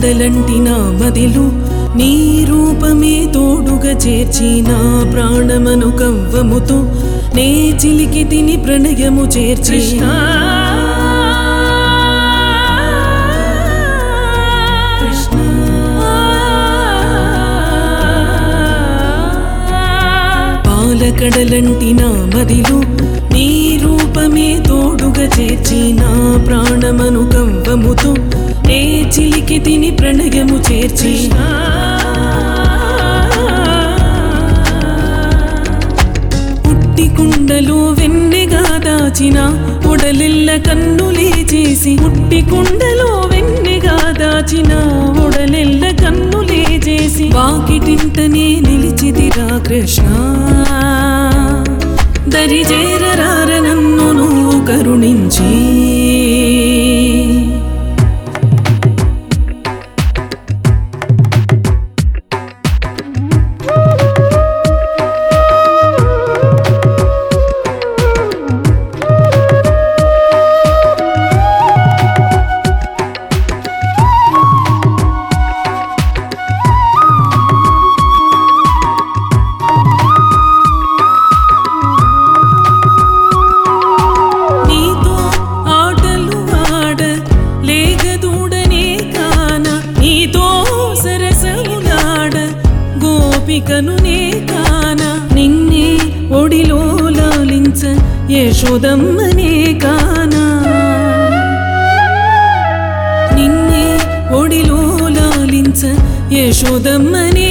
కడలంటి నా మదిలో నీ రూపమే తోడుగా చేర్చి నా ప్రాణమను కవ్వముతో నే చిలికి తిని ప్రణయము చేర్చి పాలకడలంటి నా మదిలో నీ రూపమే తోడుగా చేర్చి నా ప్రాణమను కవ్వముతో నే చిలికి తిని ప్రణయము చేర్చి పుట్టి కుండలో వెన్నెగా దాచిన ఉడలిల్ల కన్నులే చేసి పుట్టి కుండలో వెన్నెగా దాచిన ఉడలిల్ల కన్నులే చేసి వాకిటింటనే నిలిచిదిరా కృష్ణ దరి చేరరార నన్ను నువ్వు కరుణించి నీతో ఆటలు ఆడ లేగదూడనే కాన నీతో సరసములాడ గోపికను నే కాన నిన్నే ఒడిలో లాలించ యశోదమ్మనే కానా నిన్నే ఒడిలో లాలించ యశోదమ్మనే